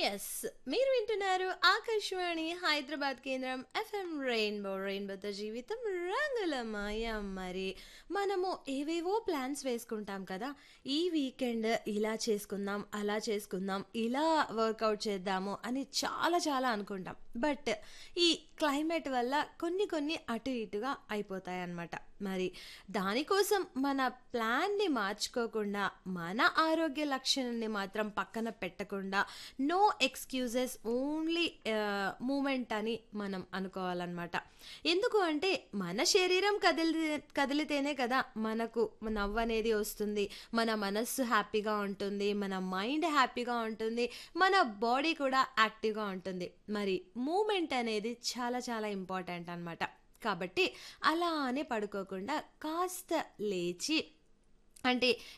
yes మీరు వింటున్నారు ఆకాశవాణి హైదరాబాద్ కేంద్రం ఎఫ్ఎం రెయిన్బో రెయిన్బోతో జీవితం రంగులమయ మరి మనము ఏవేవో ప్లాన్స్ వేసుకుంటాం కదా ఈ వీకెండ్ ఇలా చేసుకుందాం అలా చేసుకుందాం ఇలా వర్కౌట్ చేద్దాము అని చాలా చాలా అనుకుంటాం బట్ ఈ క్లైమేట్ వల్ల కొన్ని కొన్ని అటు ఇటుగా అయిపోతాయి అన్నమాట మరి దానికోసం మన ప్లాన్ని మార్చుకోకుండా మన ఆరోగ్య లక్షణాన్ని మాత్రం పక్కన పెట్టకుండా నో ఎక్స్క్యూజెస్ ఓన్లీ మూమెంట్ అని మనం అనుకోవాలన్నమాట ఎందుకు అంటే మన శరీరం కదిలి కదిలితేనే కదా మనకు నవ్వు అనేది వస్తుంది మన మనస్సు హ్యాపీగా ఉంటుంది మన మైండ్ హ్యాపీగా ఉంటుంది మన బాడీ కూడా యాక్టివ్గా ఉంటుంది మరి మూమెంట్ అనేది చాలా చాలా ఇంపార్టెంట్ అనమాట కాబట్టి అలానే పడుకోకుండా కాస్త లేచి అంటే